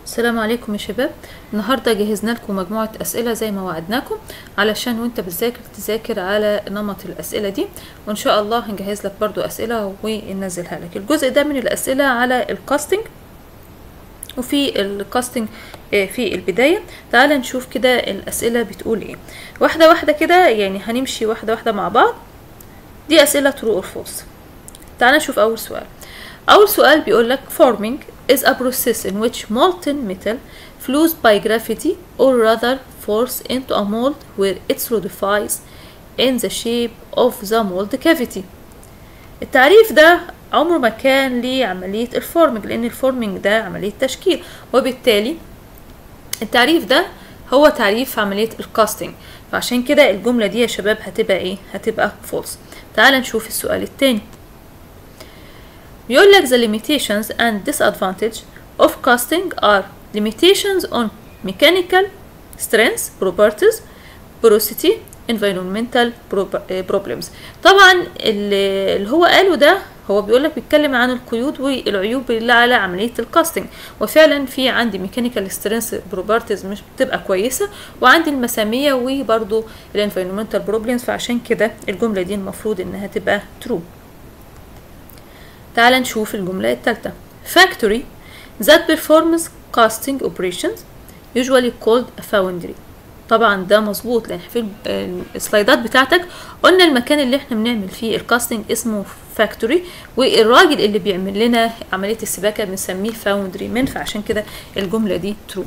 السلام عليكم يا شباب النهارده جهزنا لكم مجموعه اسئله زي ما وعدناكم علشان وانت بتذاكر تذاكر على نمط الاسئله دي وان شاء الله هنجهز لك برضو اسئله وننزلها لك الجزء ده من الاسئله على الكاستنج وفي الكاستنج في البداية تعال نشوف كده الأسئلة بتقول ايه واحدة واحدة كده يعني هنمشي واحدة واحدة مع بعض دي أسئلة true or false تعال نشوف أول سؤال أول سؤال بيقول لك forming is a process in which molten metal flows by gravity or rather force into a mold where it solidifies in the shape of the mold cavity التعريف ده عمره ما كان ليه عملية الفورمنج لأن الفورمنج ده عملية تشكيل وبالتالي التعريف ده هو تعريف عملية الكاستنج فعشان كده الجملة دي يا شباب هتبقى ايه هتبقى فولس تعال نشوف السؤال التاني بيقول لك the limitations and disadvantage of casting are limitations on mechanical strength properties porosity environmental problems طبعا اللي هو قاله ده هو بيقول لك بيتكلم عن القيود والعيوب اللي على عمليه الكاستنج وفعلا في عندي ميكانيكال سترينث بروبرتيز مش بتبقى كويسه وعندي المساميه وبرده الانفيرمنتال بروبلمز فعشان كده الجمله دي المفروض انها تبقى ترو تعال نشوف الجمله الثالثه factory that performs casting operations usually called a foundry طبعا ده مظبوط لان في السلايدات بتاعتك قلنا المكان اللي احنا بنعمل فيه الكاستنج اسمه فاكتوري والراجل اللي بيعمل لنا عمليه السباكه بنسميه فاوندري من فعشان كده الجمله دي ترو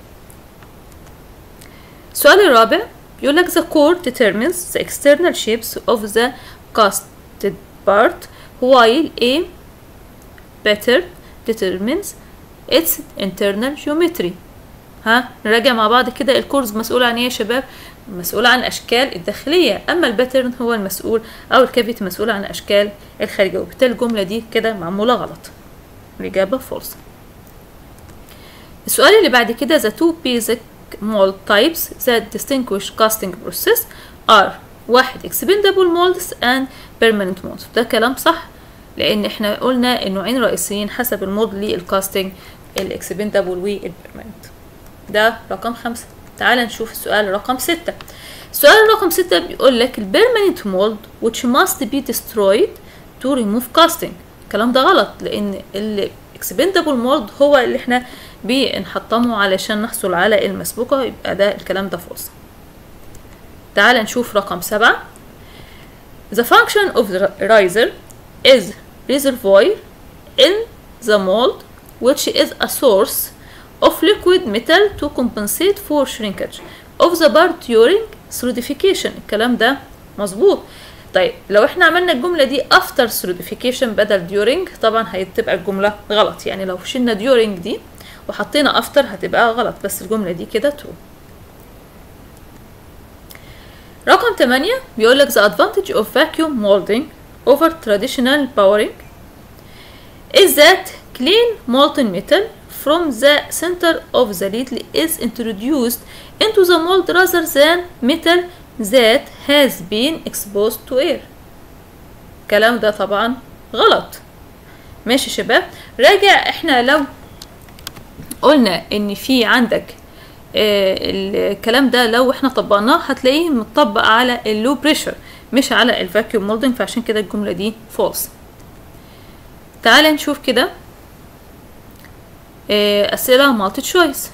السؤال الرابع بيقول لك the core determines the external shapes of the casted part while A better determines its internal geometry ها نراجع مع بعض كده الكورز مسؤول عن ايه يا شباب مسؤول عن الاشكال الداخليه اما الباترن هو المسؤول او الكافيتي مسؤول عن الاشكال الخارجيه وبالتالي الجمله دي كده معموله غلط الاجابه فولس السؤال اللي بعد كده the two basic mold types that distinguish casting process are واحد expendable molds and permanent molds ده كلام صح لان احنا قلنا النوعين رئيسيين حسب المود للكاستنج الاكسبندبل والبرمننت ده رقم خمسة تعال نشوف السؤال رقم ستة السؤال رقم ستة بيقول لك البيرمننت مولد which must be destroyed to remove casting الكلام ده غلط لان الاكسبندبل مولد هو اللي احنا بنحطمه علشان نحصل على المسبوكة يبقى ده الكلام ده فولس تعال نشوف رقم سبعة The function of the riser is reservoir in the mold which is a source of liquid metal to compensate for shrinkage of the part during solidification الكلام ده مظبوط طيب لو احنا عملنا الجملة دي after solidification بدل during طبعا هتبقى الجملة غلط يعني لو شلنا during دي وحطينا after هتبقى غلط بس الجملة دي كده true رقم 8 بيقول لك the advantage of vacuum molding over traditional powering is that clean molten metal from the center of the needle is introduced into the mold rather than metal that has been exposed to air الكلام ده طبعا غلط ماشي شباب راجع احنا لو قلنا ان في عندك آه الكلام ده لو احنا طبقناه هتلاقيه متطبق على اللو بريشر مش على الفاكيوم مولدنج فعشان كده الجمله دي فولس تعال نشوف كده أسئلة multi choice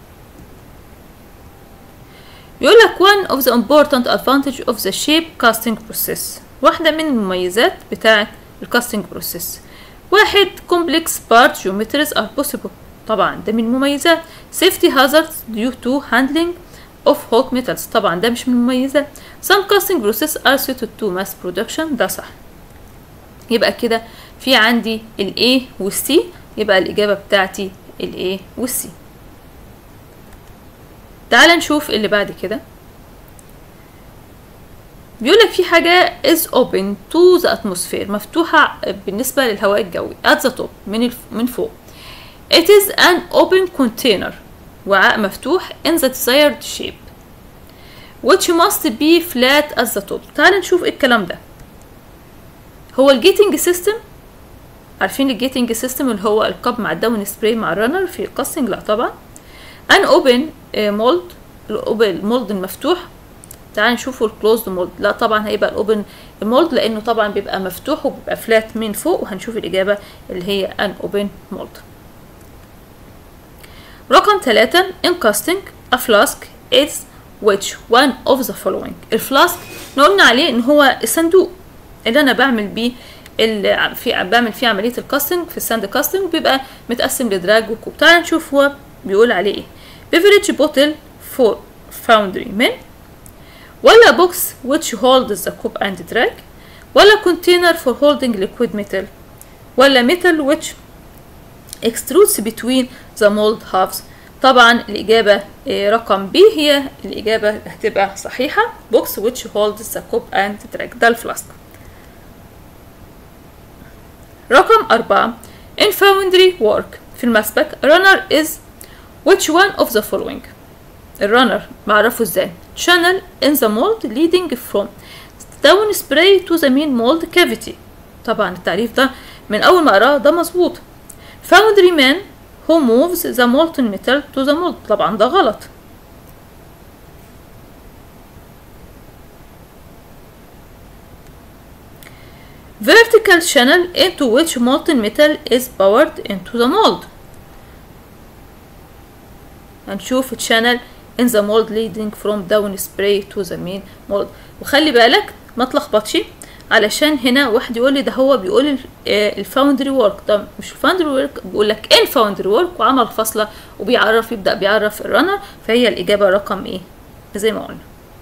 يقول لك one of the important advantage of the shape casting process واحدة من المميزات بتاعة الكاستنج process واحد complex part geometries are possible طبعا ده من المميزات safety hazards due to handling of hot metals طبعا ده مش من المميزات some casting process are suited to mass production ده صح يبقى كده في عندي ال A وال C يبقى الإجابة بتاعتي ال A وال C تعال نشوف اللي بعد كده بيقولك في حاجة is open to the atmosphere مفتوحة بالنسبة للهواء الجوي at the top من الف... من فوق it is an open container وعاء مفتوح in the desired shape which must be flat at the top تعال نشوف ايه الكلام ده هو الجيتنج سيستم عارفين الجيتنج سيستم اللي هو الكاب مع الداون سبراي مع الرنر في الكاستنج لا طبعا ان اوبن مولد المولد المفتوح تعال نشوفوا الكلوزد مولد لا طبعا هيبقى الاوبن مولد لانه طبعا بيبقى مفتوح وبيبقى فلات من فوق وهنشوف الاجابه اللي هي ان اوبن مولد رقم ثلاثة in casting a flask is which one of the following الفلاسك قلنا عليه ان هو الصندوق اللي انا بعمل بيه اللي في بعمل فيه عمليه الكاستنج في الساند كاستنج بيبقى متقسم لدراج وكوب تعال نشوف هو بيقول عليه ايه beverage bottle for foundry men ولا box which holds the cup and drag ولا container for holding liquid metal ولا metal which extrudes between the mold halves طبعا الإجابة رقم B هي الإجابة اللي هتبقى صحيحة box which holds the cup and drag ده الفلاسك رقم أربعة in foundry work في المسبك runner is which one of the following الرنر بعرفه ازاي channel in the mold leading from down spray to the main mold cavity طبعا التعريف ده من أول ما أقراه ده مظبوط foundry man who moves the molten metal to the mold طبعا ده غلط vertical channel into which molten metal is poured into the mold هنشوف channel in the mold leading from down spray to the main mold وخلي بالك ما تلخبطش علشان هنا واحد يقول لي ده هو بيقول الفاوندري ورك ده مش الفاوندري ورك بيقول لك ان فاوندري ورك وعمل فاصله وبيعرف يبدا بيعرف الرنر فهي الاجابه رقم ايه زي ما قلنا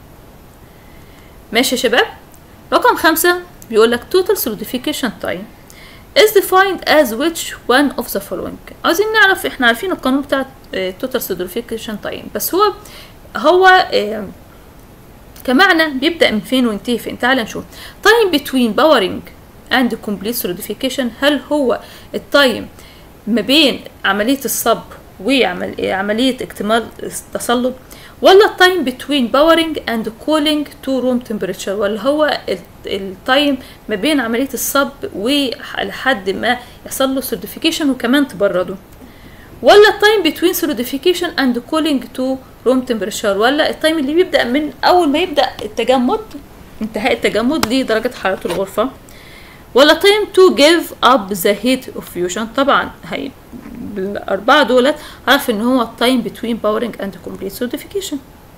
ماشي يا شباب رقم خمسة بيقول لك total solidification time is defined as which one of the following عايزين نعرف احنا عارفين القانون بتاع total solidification time بس هو هو اه كمعنى بيبدأ من فين وينتهي فين تعال نشوف time between powering and complete solidification هل هو التايم ما بين عملية الصب وعملية اكتمال التصلب ولا التايم between powering and cooling to room temperature ولا هو التايم ما بين عملية الصب ولحد ما يحصل له solidification وكمان تبرده ولا التايم between solidification and cooling to room temperature ولا التايم اللي بيبدأ من أول ما يبدأ التجمد انتهاء التجمد لدرجة حرارة الغرفة ولا time to give up the heat of fusion طبعا هي الأربعة دولت عارف إن هو التايم between powering and complete solidification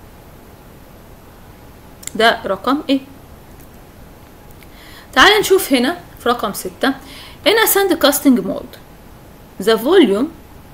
ده رقم ايه تعال نشوف هنا في رقم ستة هنا sand casting mold the volume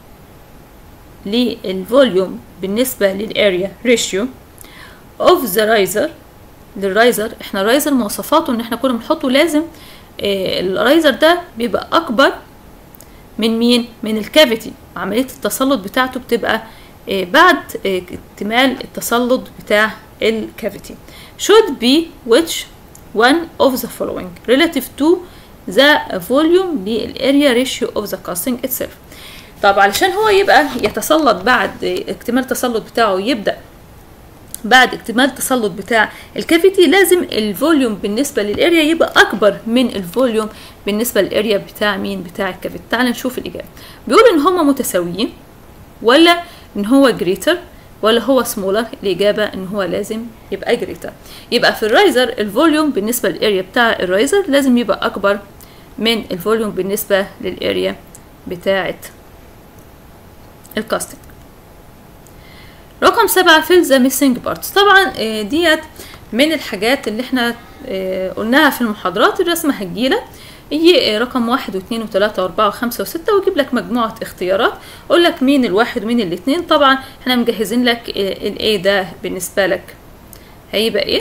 للفوليوم بالنسبة للاريا ريشيو of the riser للرايزر احنا الرايزر مواصفاته ان احنا كنا بنحطه لازم اه الرايزر ده بيبقى اكبر من مين من الكافيتي عملية التسلط بتاعته بتبقى اه بعد اه اكتمال التسلط بتاع الكافيتي should be which one of the following relative to the volume للاريا ratio of the casting itself طب علشان هو يبقى يتسلط بعد اكتمال التسلط بتاعه يبدأ بعد اكتمال التسلط بتاع الكافيتي لازم الفوليوم بالنسبة للاريا يبقى أكبر من الفوليوم بالنسبة للاريا بتاع مين بتاع الكافيتي تعال نشوف الإجابة بيقول إن هما متساويين ولا إن هو جريتر ولا هو سمولر الإجابة إن هو لازم يبقى جريتر يبقى في الرايزر الفوليوم بالنسبة للاريا بتاع الرايزر لازم يبقى أكبر من الفوليوم بالنسبة للاريا بتاعة الكاستنج رقم سبعة fill the missing parts طبعا ديت من الحاجات اللي احنا قلناها في المحاضرات الرسمة هتجيلك يجي رقم واحد واثنين وثلاثة وأربعة وخمسة وستة ويجيب لك مجموعة اختيارات أقول لك مين الواحد ومين الاثنين طبعا احنا مجهزين لك الايه ده بالنسبة لك هيبقى ايه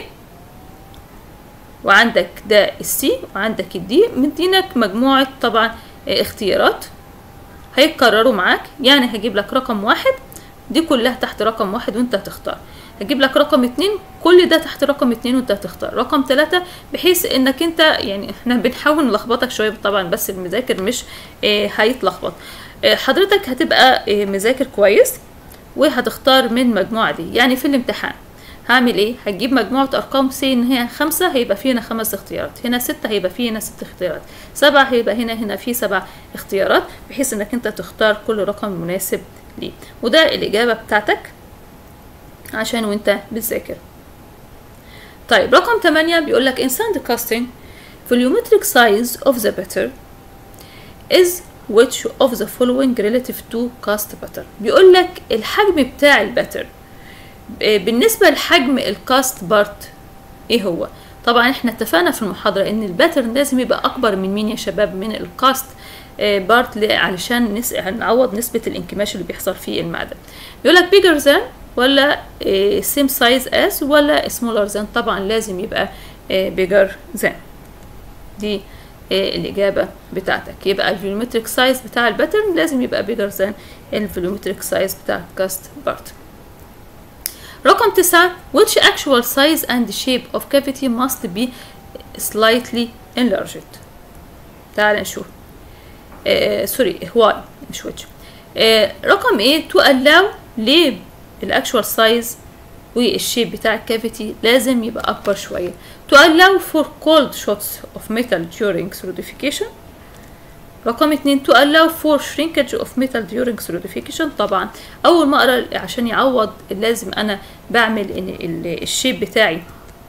وعندك ده السي وعندك الدي مدينك مجموعة طبعا اختيارات هيتكرروا معاك يعني هجيب لك رقم واحد دي كلها تحت رقم واحد وانت هتختار هجيب لك رقم اتنين كل ده تحت رقم اتنين وانت هتختار رقم تلاتة بحيث انك انت يعني احنا بنحاول نلخبطك شوية طبعا بس المذاكر مش اه هيتلخبط اه حضرتك هتبقى اه مذاكر كويس وهتختار من المجموعة دي يعني في الامتحان هعمل ايه هتجيب مجموعة ارقام سي ان هي خمسة هيبقى في هنا خمس اختيارات هنا ستة هيبقى في هنا ست اختيارات سبعة هيبقى هنا هنا في سبع اختيارات بحيث انك انت تختار كل رقم مناسب ليه وده الاجابة بتاعتك عشان وانت بتذاكر طيب رقم 8 بيقول لك in sand casting volumetric size of the batter is which of the following relative to cast batter بيقول لك الحجم بتاع الباتر بالنسبة لحجم الكاست بارت ايه هو طبعا احنا اتفقنا في المحاضرة ان الباترن لازم يبقى اكبر من مين يا شباب من الكاست بارت علشان نس... نعوض نسبة الانكماش اللي بيحصل في المعدن يقول لك bigger than ولا same size as ولا smaller than طبعا لازم يبقى bigger than دي الإجابة بتاعتك يبقى الفوليومتريك سايز بتاع الباترن لازم يبقى bigger than الفوليومتريك سايز بتاع الكاست بارت رقم تسعة which actual size and shape of cavity must be slightly enlarged تعال نشوف آه سوري why مش which آه رقم ايه to allow ليه الاكشوال سايز والشيب بتاع الكافيتي لازم يبقى اكبر شويه to allow for cold shots of metal during solidification رقم اتنين to allow for shrinkage of metal during solidification طبعا اول ما اقرا عشان يعوض لازم انا بعمل ان الشيب بتاعي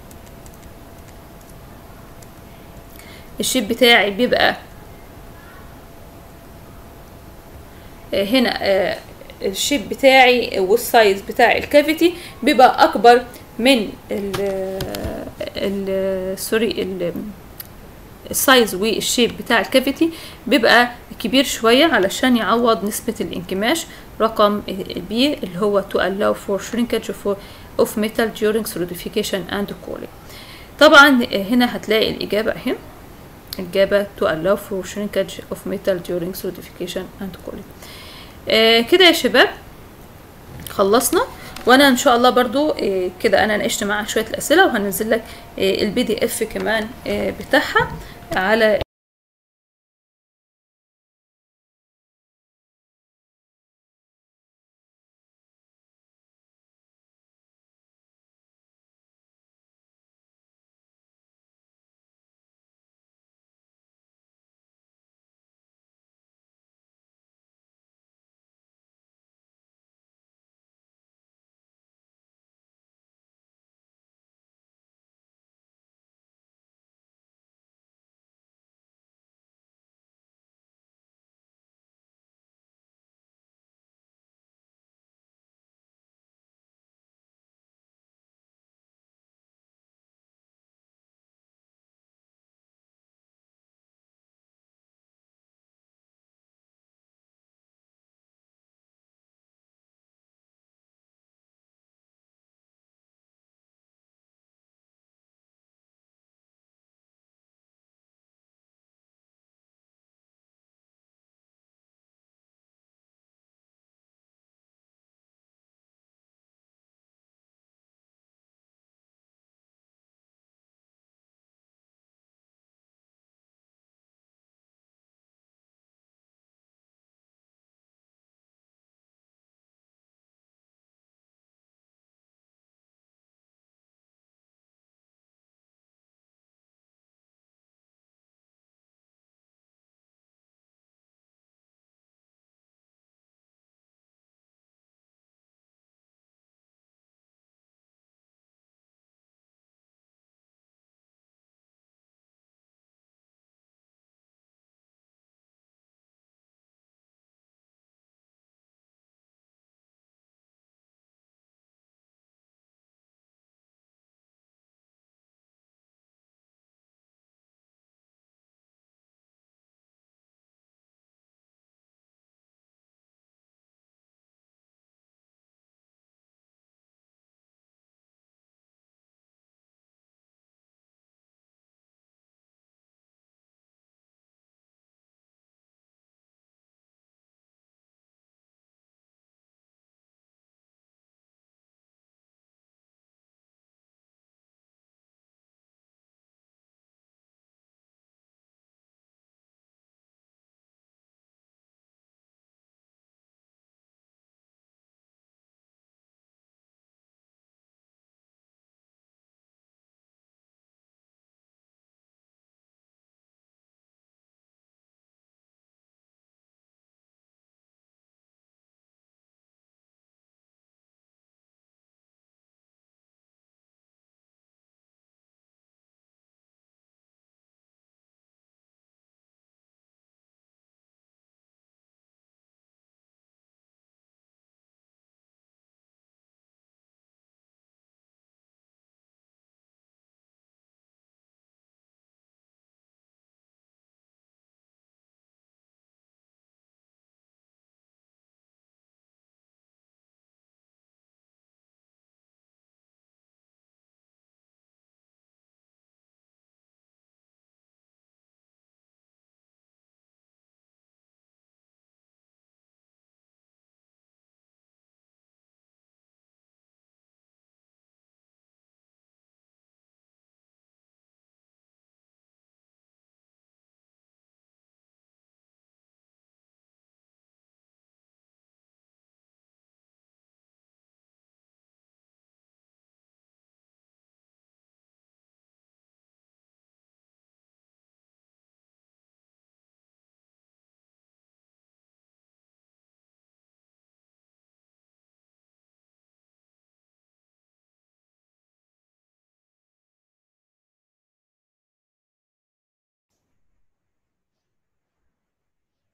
الشيب بتاعي بيبقى هنا الشيب بتاعي والسايز بتاع الكافيتي بيبقى اكبر من ال ال سوري ال السايز والشيب بتاع الكافيتي بيبقى كبير شوية علشان يعوض نسبة الانكماش رقم بي اللي هو to allow for shrinkage of, of metal during solidification and cooling طبعا هنا هتلاقي الإجابة اهي الإجابة to allow for shrinkage of metal during solidification and cooling آه كده يا شباب خلصنا وانا ان شاء الله برضو آه كده انا ناقشت معاك شويه الاسئله وهنزل لك آه البي دي اف كمان بتاعها على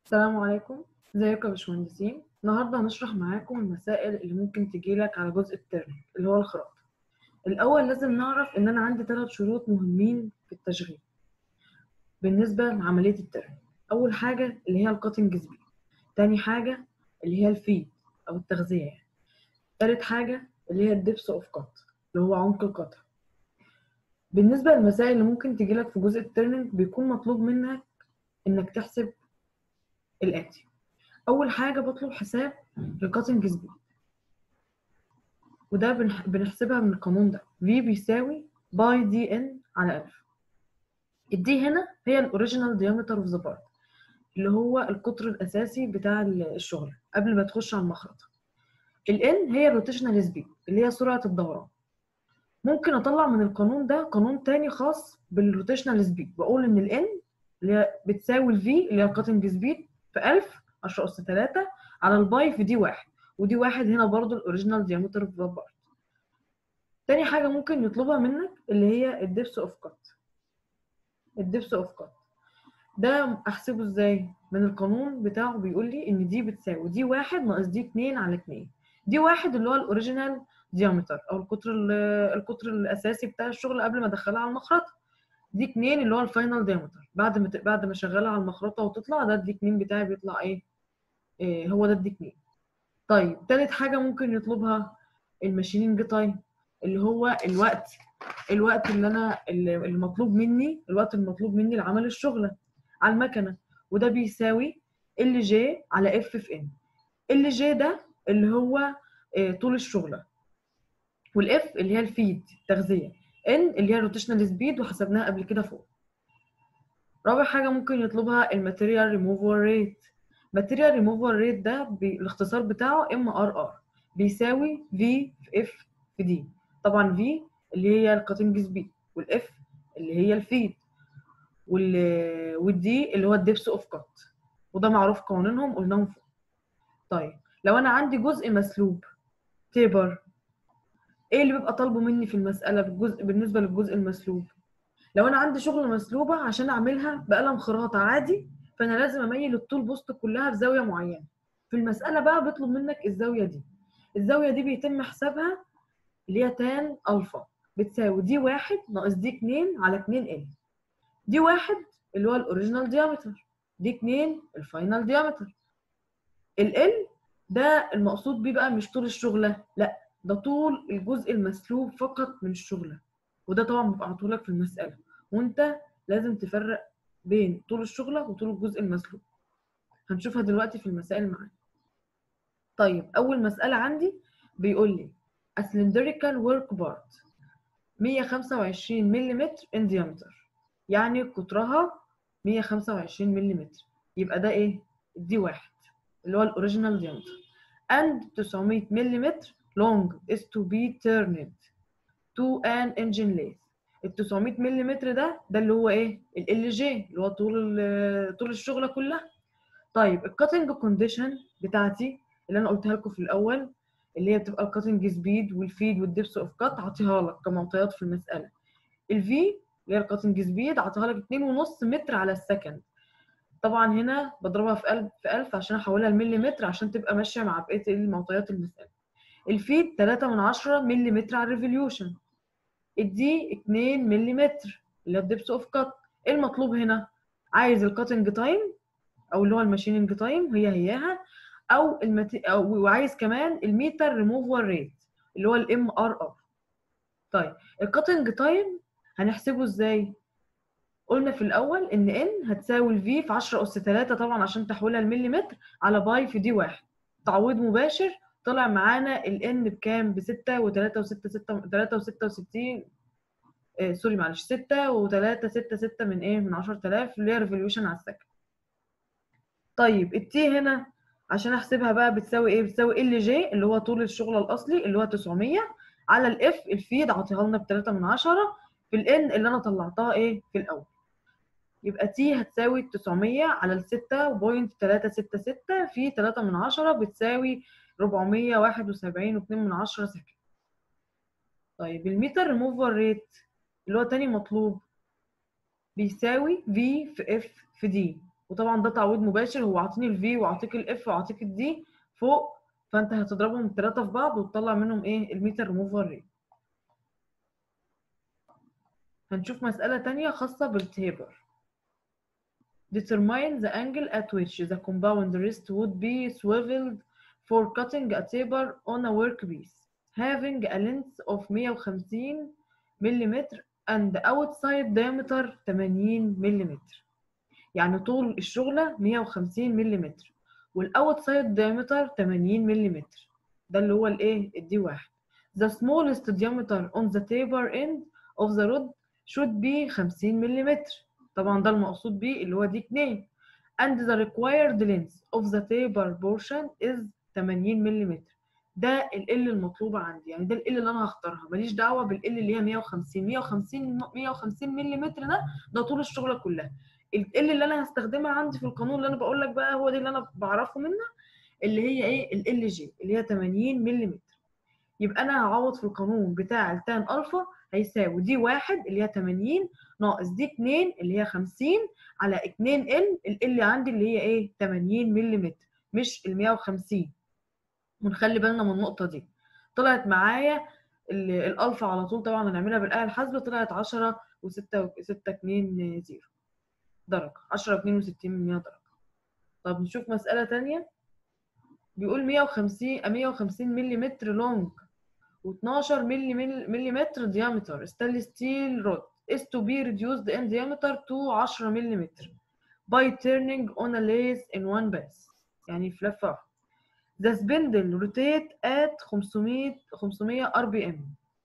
السلام عليكم ازيكم يا باشمهندسين النهارده هنشرح معاكم المسائل اللي ممكن تجيلك على جزء الترم اللي هو الخراطة الأول لازم نعرف إن أنا عندي ثلاث شروط مهمين في التشغيل بالنسبة لعملية الترم أول حاجة اللي هي الكاتنج سبيد تاني حاجة اللي هي الفيد أو التغذية يعني تالت حاجة اللي هي الدبس أوف كات اللي هو عمق القطع بالنسبة للمسائل اللي ممكن تجيلك في جزء الترنينج بيكون مطلوب منك إنك تحسب الآتي أول حاجة بطلب حساب الكاتنج سبيد وده بنح- بنحسبها من القانون ده V بيساوي باي دي ان على 1000 الدي هنا هي الاوريجينال diameter اوف ذا بارت اللي هو القطر الأساسي بتاع الشغل قبل ما تخش على المخرطة الان هي الروتيشنال سبيد اللي هي سرعة الدوران ممكن أطلع من القانون ده قانون تاني خاص بالروتيشنال سبيد بقول إن الان اللي هي بتساوي الفي اللي هي الكاتنج سبيد في 1000 10 أس 3 على الباي في دي واحد ودي واحد هنا برضو الاوريجينال diameter اوف ذا بارت تاني حاجة ممكن يطلبها منك اللي هي الدبس اوف كات الدبس اوف كات ده احسبه ازاي من القانون بتاعه بيقول لي ان دي بتساوي دي واحد ناقص دي اتنين على اتنين دي واحد اللي هو الاوريجينال diameter او القطر ال- القطر الاساسي بتاع الشغل قبل ما ادخلها على المخرطة دي اتنين اللي هو الفاينل diameter بعد ما ت- بعد ما اشغلها على المخرطة وتطلع ده الدي اتنين بتاعي بيطلع ايه, إيه هو ده الدي اتنين طيب تالت حاجة ممكن يطلبها الماشينينج تايم اللي هو الوقت الوقت اللي انا اللي المطلوب مني الوقت المطلوب مني لعمل الشغلة على المكنة وده بيساوي ال جي على اف في ان ال جي ده اللي هو آه، طول الشغلة والاف اللي هي الفيد التغذية ان اللي هي الروتيشنال سبيد وحسبناها قبل كده فوق رابع حاجة ممكن يطلبها الماتيريال ريموفال ريت ماتيريال ريموفال ريت ده بي- الاختصار بتاعه ام ار ار بيساوي في في اف في دي طبعا في اللي هي الكاتنج سبيد والاف اللي هي الفيد وال والدي اللي هو الدبس اوف كات وده معروف قوانينهم قلناهم فوق طيب لو انا عندي جزء مسلوب تيبر ايه اللي بيبقى طالبه مني في المساله بالجزء بالنسبه للجزء المسلوب لو انا عندي شغل مسلوبه عشان اعملها بقلم خراطه عادي فانا لازم اميل الطول بوست كلها في زاويه معينه في المساله بقى بيطلب منك الزاويه دي الزاويه دي بيتم حسابها اللي هي تان الفا بتساوي دي واحد ناقص دي اتنين على اتنين ال دي واحد اللي هو الاوريجينال ديامتر دي اتنين الفاينل ديامتر ال ال ده المقصود بيه بقى مش طول الشغله لا ده طول الجزء المسلوب فقط من الشغله وده طبعا بيبقى عطولك في المساله وانت لازم تفرق بين طول الشغله وطول الجزء المسلوب هنشوفها دلوقتي في المسائل معانا طيب اول مساله عندي بيقول لي a cylindrical work part 125 ملم in diameter يعني قطرها 125 ملم يبقى ده ايه دي واحد اللي هو الاوريجينال diameter and 900 ملم long is to be turned to an engine lathe ال 900 ملم ده ده اللي هو ايه ال جي اللي هو طول ال- طول الشغله كلها طيب الكاتنج كونديشن بتاعتي اللي انا قلتها لكم في الاول اللي هي بتبقى الكاتنج سبيد والفيد والدبس اوف كات عطيها لك كمعطيات في المساله الفي اللي هي الكاتنج سبيد عطيها لك 2.5 متر على السكند طبعا هنا بضربها في 1000 في 1000 عشان احولها لمليمتر عشان تبقى ماشيه مع بقيه المعطيات المساله الفيد 3 من 10 ملم على الريفوليوشن الدي 2 ملم اللي هي الدبس اوف كات ايه المطلوب هنا عايز الكاتنج تايم او اللي هو الماشيننج تايم هي هياها او المت... او وعايز كمان الميتر ريموفال ريت اللي هو الام ار ار طيب الكاتنج تايم هنحسبه ازاي قلنا في الاول ان ان هتساوي الفي في 10 اس 3 طبعا عشان تحويلها لمليمتر على باي في دي واحد تعويض مباشر طلع معانا الان بكام ب 6 و3 و6 6 3 و66 آه سوري معلش 6 و3 6 6 من ايه من 10000 اللي هي ريفوليوشن على السكند طيب التي هنا عشان احسبها بقى بتساوي ايه بتساوي ال جي اللي هو طول الشغل الاصلي اللي هو 900 على الاف الفيد عطيها لنا ب 3 من 10 في الان اللي انا طلعتها ايه في الاول يبقى تي هتساوي 900 على ال 6.366 في 3 من 10 بتساوي 471 و2 من 10 سكند طيب الميتر ريموفال ريت اللي هو تاني مطلوب بيساوي في في اف في دي وطبعا ده تعويض مباشر هو عاطيني الفي وعاطيك الاف وعاطيك الدي فوق فانت هتضربهم الثلاثه في بعض وتطلع منهم ايه الميتر ريموفر ريت هنشوف مسألة تانية خاصة بالتيبر determine the angle at which the compound wrist would be swiveled for cutting a taper on a workpiece having a length of 150 mm and outside diameter 80 mm يعني طول الشغلة 150 ملم والاوتسايد diameter 80 ملم ده اللي هو الايه الدي واحد the smallest diameter on the taper end of the rod should be 50 ملم طبعا ده المقصود بيه اللي هو دي 2 and the required length of the taper portion is 80 ملم ده ال L المطلوبة عندي يعني ده ال L اللي أنا هختارها ماليش دعوة بال L اللي هي 150 150 150 ملم ده ده طول الشغلة كلها ال L اللي أنا هستخدمها عندي في القانون اللي أنا بقول لك بقى هو دي اللي أنا بعرفه منها اللي هي إيه ال ال جي اللي هي 80 ملم يبقى أنا هعوض في القانون بتاع التان ألفا هيساوي دي واحد اللي هي 80 ناقص دي 2 اللي هي 50 على 2 ال ال اللي عندي اللي هي ايه 80 ملم مش ال 150 ونخلي بالنا من النقطه دي طلعت معايا الالفا على طول طبعا هنعملها بالاله الحاسبه طلعت 10 و6 6 2 0 درجه 10 62 من 100 درجه طب نشوف مساله ثانيه بيقول 150 150 ملم لونج و12 ملم diameter stainless steel rod is to be reduced in diameter to 10 ملم by turning on a lathe in one pass يعني في لفة واحدة. The spindle rotate at 500 500 rpm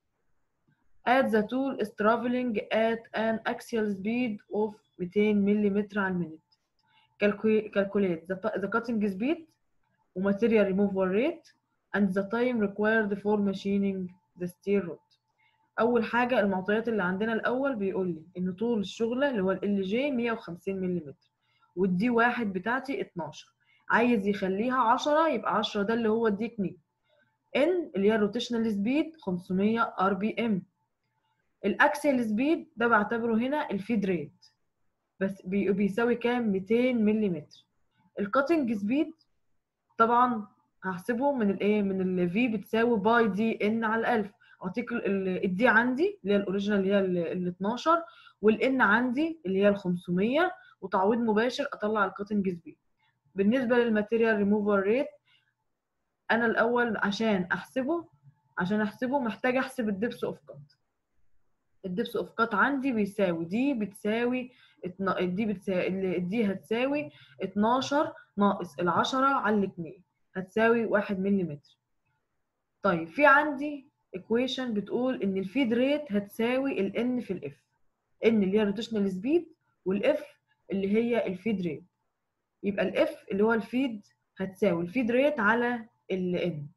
at the tool is traveling at an axial speed of 200 ملم على المنت. Calculate the, the cutting speed وmaterial removal rate and the time required for machining the steel rod. اول حاجه المعطيات اللي عندنا الاول بيقول لي ان طول الشغله اللي هو ال جي 150 ملم والدي واحد بتاعتي 12 عايز يخليها 10 يبقى 10 ده اللي هو الدي 2 ان اللي هي الروتيشنال سبيد 500 ار بي ام الاكسل سبيد ده بعتبره هنا الفيد ريت بس بي بيساوي كام 200 ملم الكاتنج سبيد طبعا هحسبه من الايه من الفي بتساوي باي دي ان على 1000 اعطيك الدي عندي اللي هي الاوريجينال اللي هي ال 12 والان عندي اللي هي ال 500 وتعويض مباشر اطلع الكاتنج سبيد بالنسبه للماتيريال ريموفال ريت انا الاول عشان احسبه عشان احسبه محتاج احسب الدبس اوف كات الدبس اوف كات عندي بيساوي دي بتساوي دي بتساوي دي هتساوي 12 ناقص ال 10 على الاثنين هتساوي 1 ملم طيب في عندي equation بتقول ان الفيد ريت هتساوي ال n في الاف n اللي هي روتيشنال سبيد والاف اللي هي الفيد ريت يبقى الاف اللي هو الفيد هتساوي الفيد ريت على ال n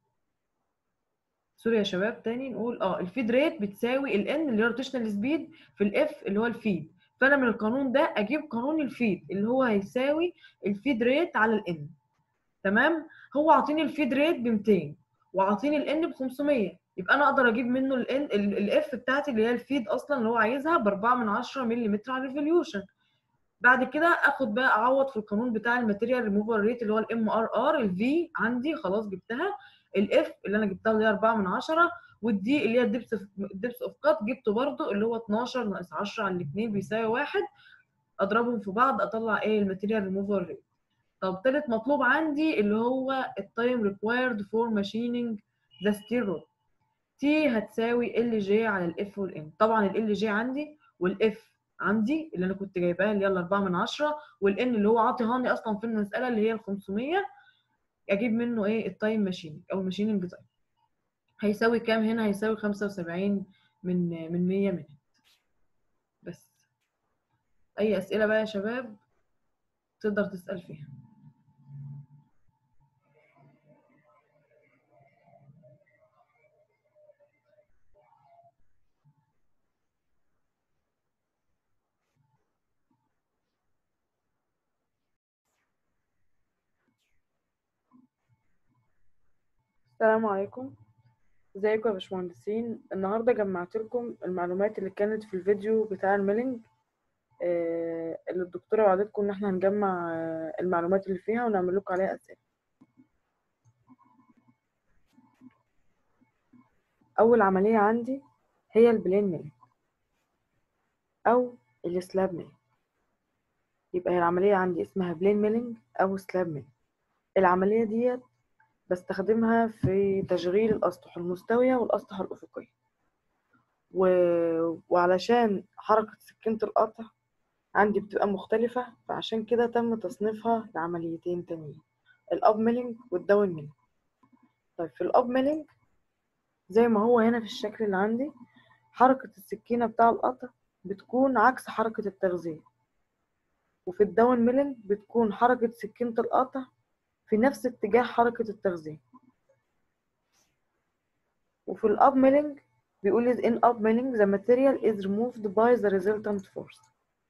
سوري يا شباب تاني نقول اه الفيد ريت بتساوي ال n اللي هو روتيشنال سبيد في الاف اللي هو الفيد فانا من القانون ده اجيب قانون الفيد اللي هو هيساوي الفيد ريت على ال n تمام هو عاطيني الفيد ريت ب 200 وعاطيني ال n ب 500 يبقى انا اقدر اجيب منه ال n الاف بتاعتي اللي هي الفيد اصلا اللي هو عايزها ب 4 من 10 ملم على الريفوليوشن بعد كده اخد بقى اعوض في القانون بتاع الماتيريال ريموفال ريت اللي هو الام ار ار الفي عندي خلاص جبتها الاف اللي انا جبتها اللي هي 4 من 10 والدي اللي هي الدبس الدبس اوف كات جبته برده اللي هو 12 ناقص 10 على الاثنين بيساوي 1 اضربهم في بعض اطلع ايه الماتيريال ريموفال ريت طب تالت مطلوب عندي اللي هو التايم ريكوايرد فور ماشيننج ذا ستيل رود تي هتساوي ال جي على الاف والان طبعا ال جي عندي والاف عندي اللي انا كنت جايباها اللي هي ال 4 من 10 والان اللي هو عاطيهاني اصلا في المساله اللي هي ال 500 اجيب منه ايه التايم ماشيننج او الماشيننج تايم هيساوي كام هنا هيساوي 75 من من 100 منت بس اي اسئله بقى يا شباب تقدر تسال فيها السلام عليكم ازيكم يا باشمهندسين النهارده جمعت لكم المعلومات اللي كانت في الفيديو بتاع الميلنج آه، اللي الدكتورة وعدتكم إن احنا هنجمع آه، المعلومات اللي فيها ونعمل لكم عليها أسئلة أول عملية عندي هي البلين ميلينج أو السلاب ميلينج يبقى هي العملية عندي اسمها بلين ميلينج أو سلاب ميلينج العملية ديت بستخدمها في تشغيل الأسطح المستوية والأسطح الأفقية و... وعلشان حركة سكينة القطع عندي بتبقى مختلفة فعشان كده تم تصنيفها لعمليتين تانيين الأب ميلينج والداون ميلينج طيب في الأب ميلينج زي ما هو هنا في الشكل اللي عندي حركة السكينة بتاع القطع بتكون عكس حركة التغذية وفي الداون ميلينج بتكون حركة سكينة القطع في نفس اتجاه حركة التغذية وفي الأب ميلينج بيقول is in up milling the material is removed by the resultant force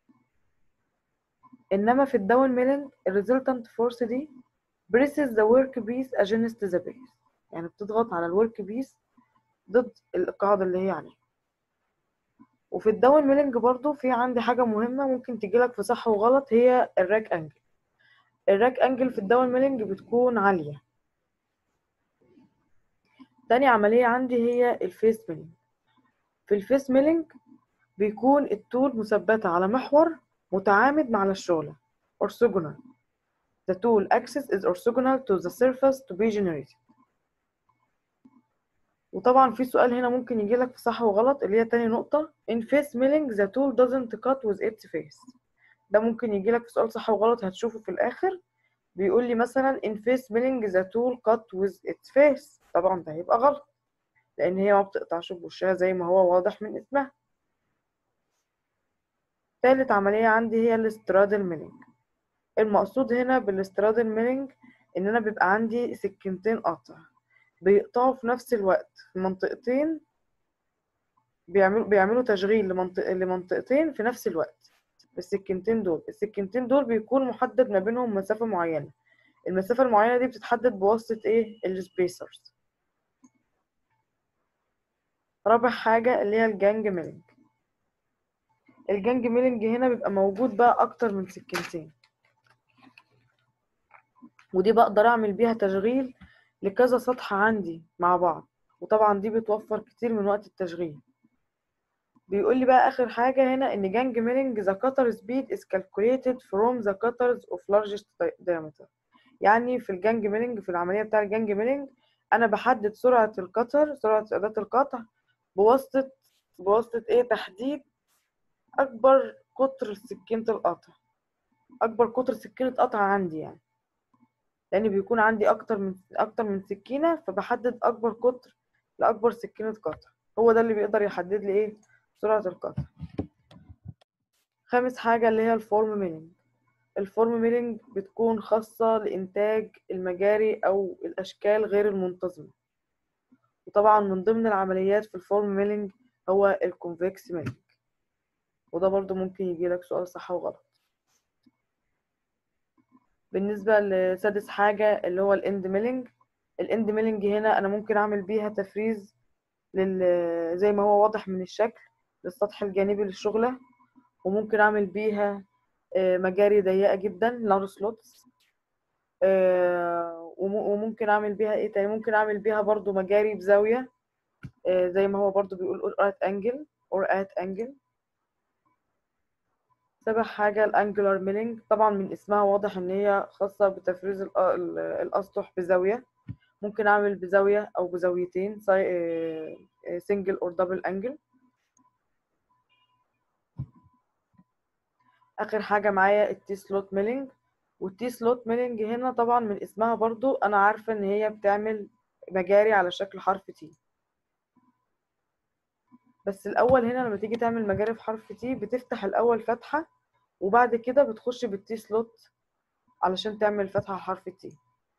إنما في الداون ميلينج ال resultant force دي presses the workpiece against the base يعني بتضغط على الورك بيس ضد القاعدة اللي هي عليها وفي الداون ميلينج برضو في عندي حاجة مهمة ممكن تجيلك في صح وغلط هي الراك انجل الراك انجل في الداون ميلينج بتكون عالية تاني عملية عندي هي الفيس ميلينج في الفيس ميلينج بيكون الطول مثبتة على محور متعامد مع الشغلة orthogonal the tool axis is orthogonal to the surface to be generated وطبعا في سؤال هنا ممكن يجيلك في صح وغلط اللي هي تاني نقطة in face milling the tool doesn't cut with its face ده ممكن يجيلك في سؤال صح وغلط هتشوفه في الآخر بيقول لي مثلا in face milling the tool cut with its face طبعا ده هيبقى غلط لأن هي ما بتقطعش بوشها زي ما هو واضح من اسمها تالت عملية عندي هي الاسترادل ميلينج المقصود هنا بالاسترادل ميلينج إن أنا بيبقى عندي سكينتين قطع بيقطعوا في نفس الوقت في منطقتين بيعملوا بيعملوا تشغيل لمنطق لمنطقتين في نفس الوقت السكينتين دول السكينتين دول بيكون محدد ما بينهم مسافة معينة المسافة المعينة دي بتتحدد بواسطة ايه السبيسرز رابع حاجة اللي هي الجانج ميلينج الجانج ميلينج هنا بيبقى موجود بقى أكتر من سكينتين ودي بقدر أعمل بيها تشغيل لكذا سطح عندي مع بعض وطبعا دي بتوفر كتير من وقت التشغيل بيقول لي بقى آخر حاجة هنا إن جانج ميلينج the cutter speed is calculated from the cutters of largest diameter يعني في الجانج ميلينج في العملية بتاع الجانج ميلينج أنا بحدد سرعة القطر سرعة أداة القطع بواسطة بواسطة إيه تحديد أكبر قطر سكينة القطع أكبر قطر سكينة قطع عندي يعني لأن بيكون عندي أكتر من أكتر من سكينة فبحدد أكبر قطر لأكبر سكينة قطع هو ده اللي بيقدر يحدد لي إيه سرعة القطع خامس حاجة اللي هي الفورم ميلينج الفورم ميلينج بتكون خاصة لإنتاج المجاري أو الأشكال غير المنتظمة وطبعا من ضمن العمليات في الفورم ميلينج هو الكونفكس ميلينج وده برضو ممكن يجيلك سؤال صح وغلط بالنسبة لسادس حاجة اللي هو الاند ميلينج الاند ميلينج هنا أنا ممكن أعمل بيها تفريز لل... زي ما هو واضح من الشكل للسطح الجانبي للشغلة وممكن أعمل بيها مجاري ضيقة جدا لارج سلوتس وممكن أعمل بيها إيه تاني ممكن أعمل بيها برضو مجاري بزاوية زي ما هو برضو بيقول or at angle or at angle سابع حاجة الانجلر ميلينج طبعا من اسمها واضح ان هي خاصة بتفريز الاسطح بزاوية ممكن اعمل بزاوية او بزاويتين سنجل اور دبل انجل اخر حاجة معايا التي سلوت ميلينج والتي سلوت ميلينج هنا طبعا من اسمها برضو انا عارفة ان هي بتعمل مجاري على شكل حرف تي بس الاول هنا لما تيجي تعمل مجاري في حرف تي بتفتح الاول فتحه وبعد كده بتخش بالتي سلوت علشان تعمل فتحه على حرف تي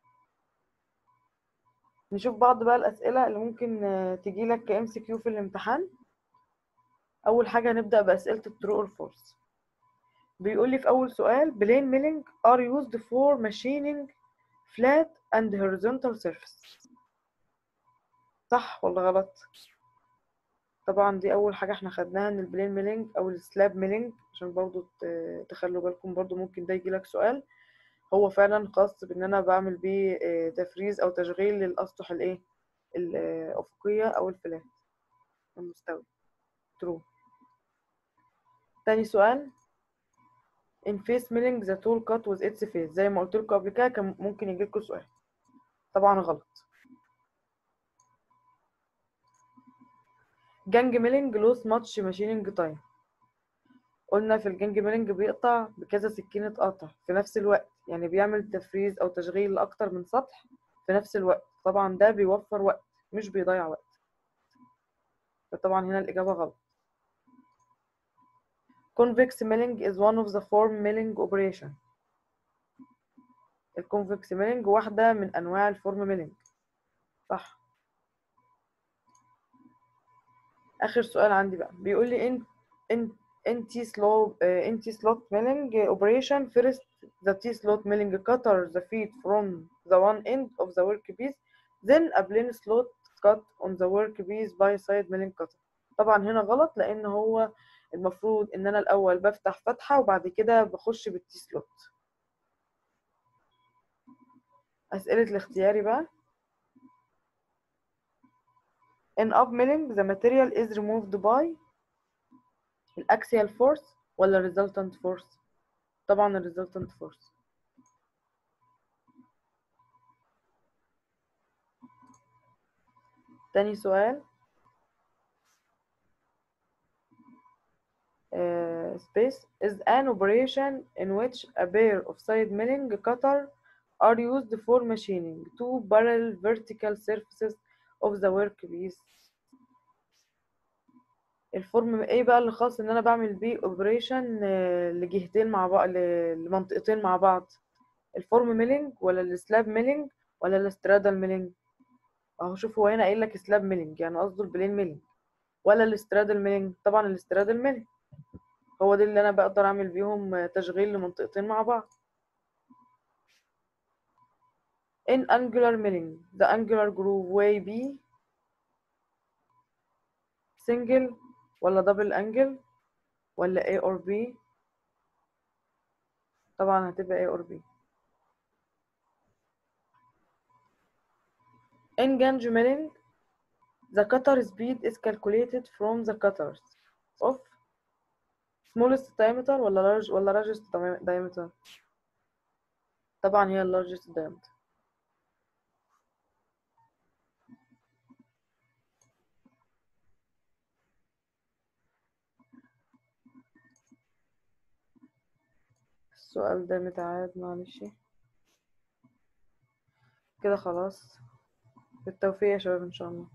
نشوف بعض بقى الاسئله اللي ممكن تجي لك كام سي كيو في الامتحان اول حاجه هنبدا باسئله الترو اور فورس بيقول لي في اول سؤال بلين ميلينج are used for machining flat and horizontal surface صح ولا غلط طبعا دي اول حاجه احنا خدناها ان البلين ميلينج او السلاب ميلينج عشان برضو ت- تخلوا بالكم برضو ممكن ده يجيلك سؤال هو فعلا خاص بان انا بعمل بيه آه، تفريز او تشغيل للاسطح الايه الافقيه او الفلات المستوي ترو تاني سؤال in face milling the tool cut with its face زي ما قلت لكم قبل كده كان ممكن يجي لكم سؤال طبعا غلط جانج ميلينج لوس ماتش ماشيننج تايم قلنا في الجانج ميلينج بيقطع بكذا سكينة قطع في نفس الوقت يعني بيعمل تفريز أو تشغيل لأكتر من سطح في نفس الوقت طبعا ده بيوفر وقت مش بيضيع وقت فطبعا هنا الإجابة غلط convex milling is one of the form milling operation الكونفكس ميلينج واحدة من أنواع الفورم ميلينج صح آخر سؤال عندي بقى بيقول لي in in in T slow uh, in T slot milling operation first the T slot milling cutter the feet from the one end of the workpiece then a plain slot cut on the workpiece by side milling cutter طبعا هنا غلط لأن هو المفروض إن أنا الأول بفتح فتحة وبعد كده بخش بالتي سلوت أسئلة الاختياري بقى in up milling the material is removed by الأكسيال force ولا resultant force طبعا ال resultant force تاني سؤال uh, space is an operation in which a pair of side milling cutter are used for machining two parallel vertical surfaces of the workpiece الفورم ايه بقى اللي خاص ان انا بعمل بيه اوبريشن لجهتين مع بعض لمنطقتين مع بعض الفورم ميلينج ولا السلاب ميلينج ولا الاسترادال ميلينج اهو شوف هو هنا قايل لك سلاب ميلينج يعني قصده البلين ميلينج ولا الاسترادال ميلينج طبعا الاسترادال ميلينج هو ده اللي انا بقدر اعمل بيهم تشغيل لمنطقتين مع بعض in angular milling the angular groove way B single ولا double angle ولا A or B طبعا هتبقى A or B in ganj milling the cutter speed is calculated from the cutters of smallest diameter ولا large ولا largest diameter طبعا هي largest diameter السؤال ده متعاد معلش كده خلاص بالتوفيق يا شباب ان شاء الله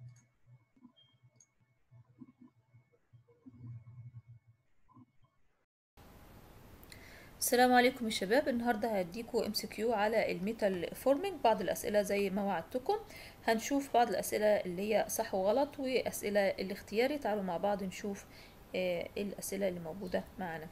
السلام عليكم يا شباب النهارده هديكوا ام سي كيو على الميتال فورمينج بعض الاسئله زي ما وعدتكم هنشوف بعض الاسئله اللي هي صح وغلط واسئله الاختياري تعالوا مع بعض نشوف ايه الاسئله اللي موجوده معانا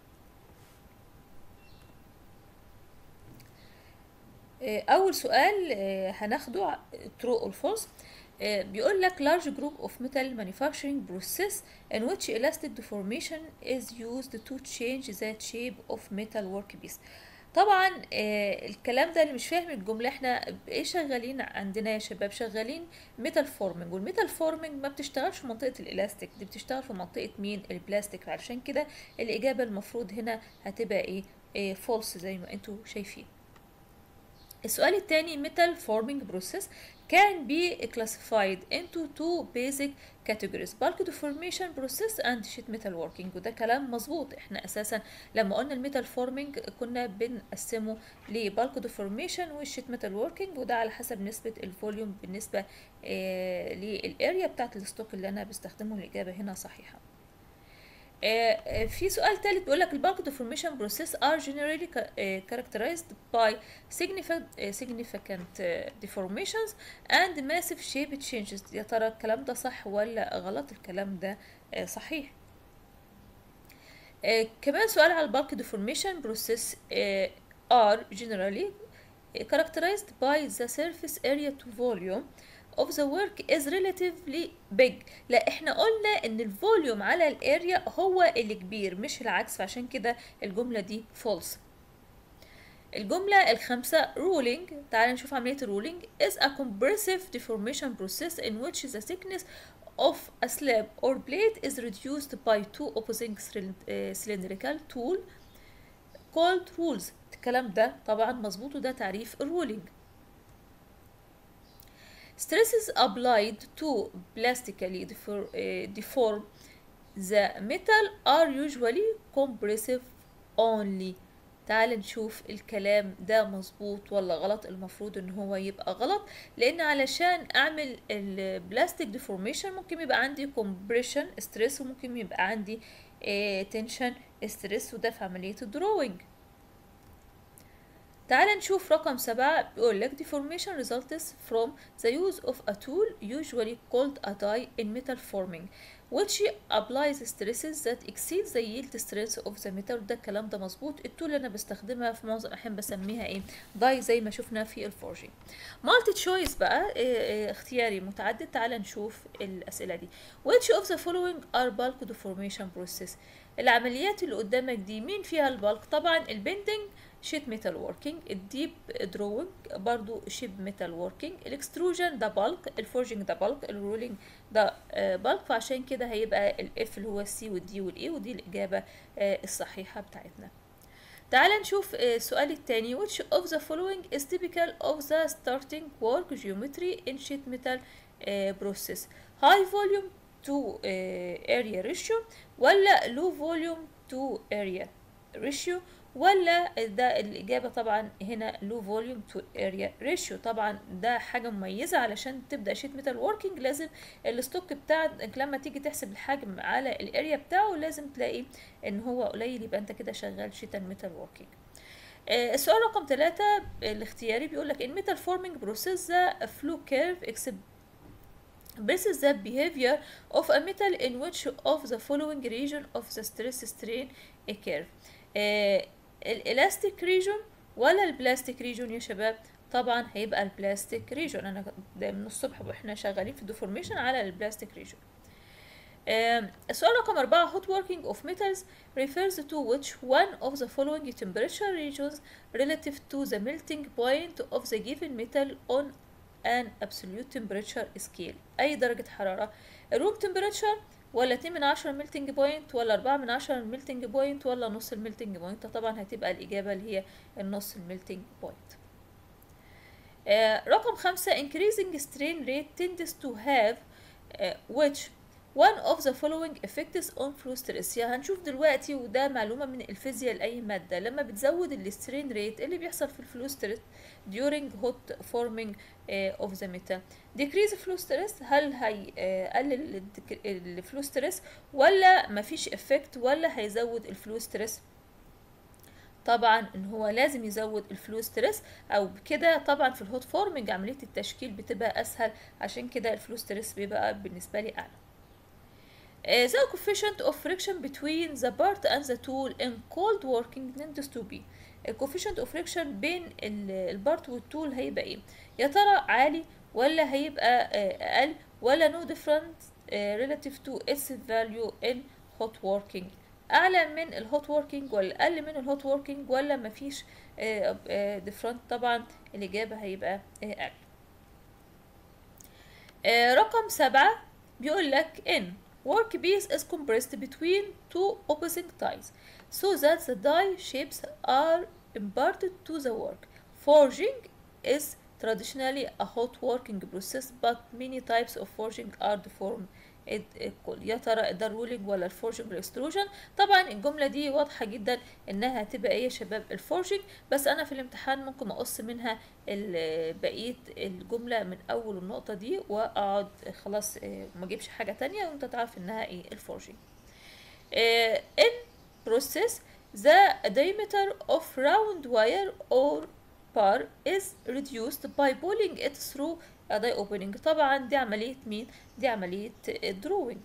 اول سؤال هناخده true or false بيقول لك large group of metal manufacturing process in which elastic deformation is used to change the shape of metal workpiece طبعا الكلام ده اللي مش فاهم الجمله احنا ايه شغالين عندنا يا شباب شغالين ميتال فورمنج والميتال فورمنج ما بتشتغلش في منطقه الالاستيك دي بتشتغل في منطقه مين البلاستيك علشان كده الاجابه المفروض هنا هتبقى ايه, إيه فولس زي ما انتوا شايفين السؤال الثاني metal forming process can be classified into two basic categories bulk deformation process and sheet metal working وده كلام مظبوط احنا اساسا لما قلنا الميتال فورمينج كنا بنقسمه لبالك deformation والشيت ميتال working وده على حسب نسبة الفوليوم بالنسبة آه للاريا بتاعت الستوك اللي انا بستخدمه الاجابة هنا صحيحة آه في سؤال ثالث بيقول لك البالك deformation process are generally characterized by significant, significant deformations and massive shape changes يا ترى الكلام ده صح ولا غلط الكلام ده آه صحيح آه كمان سؤال على البالك deformation process are generally characterized by the surface area to volume of the work is relatively big لا احنا قلنا ان الفوليوم على الاريا هو اللي كبير مش العكس فعشان كده الجملة دي false الجملة الخامسة ruling تعال نشوف عملية ruling is a compressive deformation process in which the thickness of a slab or plate is reduced by two opposing cylindrical tool called rules الكلام ده طبعا مظبوط وده تعريف الرولينج stresses applied to plastically defor, uh, deform the metal are usually compressive only تعال نشوف الكلام ده مظبوط ولا غلط المفروض ان هو يبقى غلط لان علشان اعمل البلاستيك ديفورميشن ممكن يبقى عندي كومبريشن ستريس وممكن يبقى عندي تنشن ستريس وده في عملية الدروينج تعال نشوف رقم سبعة بيقول لك deformation results from the use of a tool usually called a die in metal forming which applies stresses that exceed the yield strength of the metal ده الكلام ده مظبوط التول اللي انا بستخدمها في معظم الاحيان بسميها ايه داي زي ما شفنا في الفورجينج مالتي تشويس بقى إيه إيه اختياري متعدد تعال نشوف الاسئله دي which of the following are bulk deformation process العمليات اللي قدامك دي مين فيها البالك طبعا البندنج شيت ميتال ووركينج الديب دروينج برضو شيب ميتال ووركينج الاكستروجن ده بالك الفورجينج ده بالك الرولينج ده بالك فعشان كده هيبقى الاف اللي هو السي والدي والاي ودي الاجابه الصحيحه بتاعتنا تعال نشوف السؤال التاني which of the following is typical of the starting work geometry in sheet metal process high volume to area ratio ولا low volume to area ratio ولا ده الإجابة طبعا هنا low volume to area ratio طبعا ده حاجة مميزة علشان تبدأ شيت ميتال ووركينج لازم الستوك بتاعك لما تيجي تحسب الحجم على الاريا بتاعه لازم تلاقي ان هو قليل يبقى انت كده شغال شيت ميتال ووركينج آه السؤال رقم ثلاثة الاختياري بيقول لك in metal forming process the flow curve expresses the behavior of a metal in which of the following region of the stress strain curve آه الالاستيك ريجون ولا البلاستيك ريجون يا شباب طبعا هيبقى البلاستيك ريجون انا ده من الصبح واحنا شغالين في الديفورميشن على البلاستيك ريجون السؤال رقم أربعة hot working of metals refers to which one of the following temperature regions relative to the melting point of the given metal on an absolute temperature scale أي درجة حرارة room temperature ولا 2 من 10 ميلتنج بوينت ولا 4 من 10 ميلتنج بوينت ولا نص الميلتنج بوينت طبعا هتبقى الإجابة اللي هي النص الميلتنج بوينت آه رقم خمسة increasing strain rate tends to have uh, which one of the following effects on flow stress يعني هنشوف دلوقتي وده معلومة من الفيزياء لأي مادة لما بتزود السترين ريت اللي بيحصل في الفلو ستريس during hot forming uh, of the metal decrease flow stress هل هيقلل uh, الفلو ستريس ولا مفيش افكت ولا هيزود الفلو ستريس طبعا ان هو لازم يزود الفلو ستريس او بكده طبعا في الهوت فورمنج عمليه التشكيل بتبقى اسهل عشان كده الفلو ستريس بيبقى بالنسبه لي اعلى Uh, the coefficient of friction between the part and the tool in cold working tends to be الكوفيشنت اوف فريكشن بين البارت والتول هيبقى ايه يا ترى عالي ولا هيبقى اقل ولا no different relative to its value in hot working اعلى من الهوت working ولا اقل من الهوت working ولا مفيش different طبعا الاجابه هيبقى اقل رقم سبعة بيقول لك in workpiece is compressed between two opposing dies so that the die shapes are imparted to the work. Forging is traditionally a hot working process but many types of forging are deformed equal يا ترى ده الرولينج ولا الفورجنج الاكستروجن طبعا الجمله دي واضحه جدا انها هتبقى ايه يا شباب الفورجنج بس انا في الامتحان ممكن اقص منها بقيه الجمله من اول النقطه دي واقعد خلاص ما اجيبش حاجه تانية وانت تعرف انها ايه الفورجنج in process the diameter of round wire or bar is reduced by pulling it through a die opening طبعا دي عملية مين؟ دي عملية الدروينج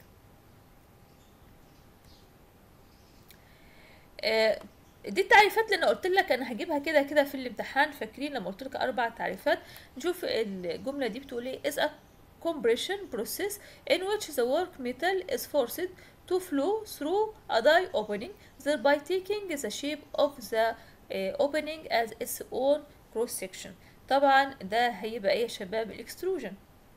آه دي التعريفات اللي انا قلت لك انا هجيبها كده كده في الامتحان فاكرين لما قلت لك اربع تعريفات نشوف الجمله دي بتقول ايه is a compression process in which the work metal is forced to flow through a die opening thereby taking the shape of the uh, opening as its own cross section طبعا ده هيبقى ايه يا شباب الاكستروجن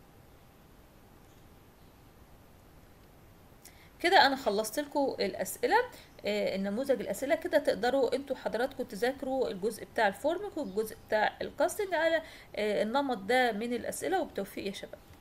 كده انا خلصت لكم الاسئله آه النموذج الاسئله كده تقدروا انتوا حضراتكم تذاكروا الجزء بتاع الفورمك والجزء بتاع الكاستنج على آه النمط ده من الاسئله وبتوفيق يا شباب